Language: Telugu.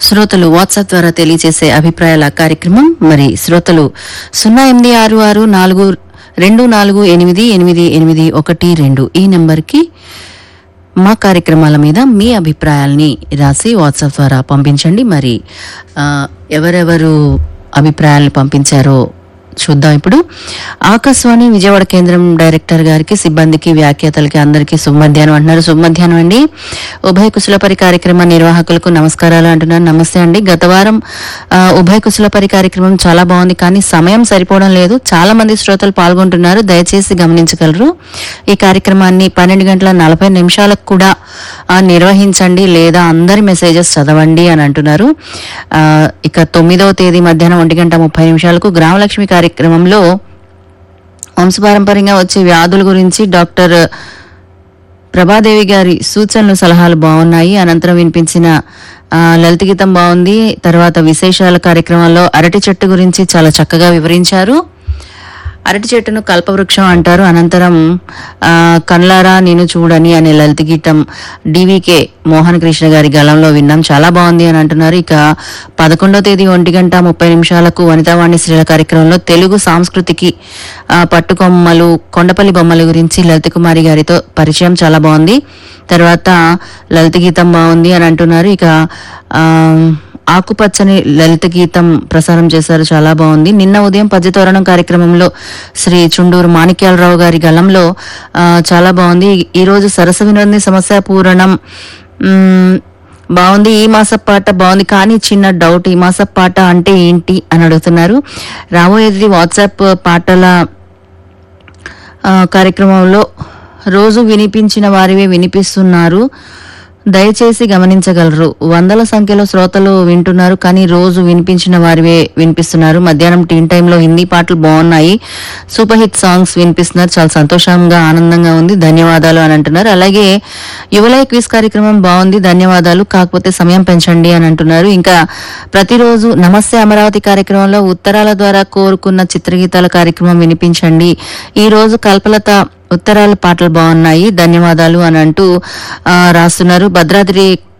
శ్రోతలు వాట్సాప్ ద్వారా తెలియజేసే అభిప్రాయాల కార్యక్రమం మరి శ్రోతలు సున్నా ఎనిమిది ఆరు ఆరు నాలుగు రెండు నాలుగు ఎనిమిది ఎనిమిది ఎనిమిది ఒకటి రెండు ఈ నెంబర్కి మా కార్యక్రమాల మీద మీ అభిప్రాయాల్ని రాసి వాట్సాప్ ద్వారా పంపించండి మరి ఆ, ఎవరెవరు అభిప్రాయాలను పంపించారో చూద్దాం ఇప్పుడు ఆకాశవాణి విజయవాడ కేంద్రం డైరెక్టర్ గారికి సిబ్బందికి వ్యాఖ్యాతలకి అందరికీ శుభమధ్యాహ్నం అంటున్నారు శుభమధ్యాహ్నం అండి ఉభయ కుశలపరి కార్యక్రమ నిర్వాహకులకు నమస్కారాలు అంటున్నారు నమస్తే అండి గత వారం ఆ, ఉభయ కుశలపరి కార్యక్రమం చాలా బాగుంది కానీ సమయం సరిపోవడం లేదు చాలా మంది శ్రోతలు పాల్గొంటున్నారు దయచేసి గమనించగలరు ఈ కార్యక్రమాన్ని పన్నెండు గంటల నలభై నిమిషాలకు కూడా ఆ, నిర్వహించండి లేదా అందరి మెసేజెస్ చదవండి అని అంటున్నారు ఆ, ఇక తొమ్మిదవ తేదీ మధ్యాహ్నం ఒంటి గంట ముప్పై నిమిషాలకు గ్రామలక్ష్మి కార్యక్రమంలో వంశపారంపర్యంగా వచ్చే వ్యాధుల గురించి డాక్టర్ ప్రభాదేవి గారి సూచనలు సలహాలు బాగున్నాయి అనంతరం వినిపించిన ఆ, లలిత గీతం బాగుంది తర్వాత విశేషాల కార్యక్రమంలో అరటి చెట్టు గురించి చాలా చక్కగా వివరించారు అరటి చెట్టును కల్పవృక్షం అంటారు అనంతరం ఆ, కన్లారా నేను చూడని అనే లలిత గీతం డివికే మోహన్ కృష్ణ గారి గళంలో విన్నాం చాలా బాగుంది అని అంటున్నారు ఇక పదకొండో తేదీ ఒంటి గంట ముప్పై నిమిషాలకు వనితావాణి స్త్రీల కార్యక్రమంలో తెలుగు సాంస్కృతికి ఆ, పట్టుకొమ్మలు కొండపల్లి బొమ్మల గురించి లలిత కుమారి గారితో పరిచయం చాలా బాగుంది తర్వాత లలిత గీతం బాగుంది అని అంటున్నారు ఇక ఆ, ఆకుపచ్చని లలిత గీతం ప్రసారం చేశారు చాలా బాగుంది నిన్న ఉదయం పద్యతోరణం కార్యక్రమంలో శ్రీ చుండూరు మాణిక్యాలరావు గారి గళంలో ఆ, చాలా బాగుంది ఈ రోజు సరస వినోదిని సమస్య పూరణం మ్, బాగుంది ఈ మాస పాట బాగుంది కానీ చిన్న డౌట్ ఈ మాస పాట అంటే ఏంటి అని అడుగుతున్నారు రాబోయేది వాట్సాప్ పాటల ఆ, కార్యక్రమంలో రోజు వినిపించిన వారివే వినిపిస్తున్నారు దయచేసి గమనించగలరు వందల సంఖ్యలో శ్రోతలు వింటున్నారు కానీ రోజు వినిపించిన వారివే వినిపిస్తున్నారు మధ్యాహ్నం టీన్ టైంలో హిందీ పాటలు బాగున్నాయి సూపర్ హిట్ సాంగ్స్ వినిపిస్తున్నారు చాలా సంతోషంగా ఆనందంగా ఉంది ధన్యవాదాలు అని అంటున్నారు అలాగే యువలయ క్విజ్ కార్యక్రమం బాగుంది ధన్యవాదాలు కాకపోతే సమయం పెంచండి అని అంటున్నారు ఇంకా ప్రతిరోజు నమస్తే అమరావతి కార్యక్రమంలో ఉత్తరాల ద్వారా కోరుకున్న చిత్రగీతాల కార్యక్రమం వినిపించండి ఈ రోజు కల్పలత ఉత్తరాల పాటలు బాగున్నాయి ధన్యవాదాలు అని అంటూ ఆ, రాస్తున్నారు భద్రాద్రి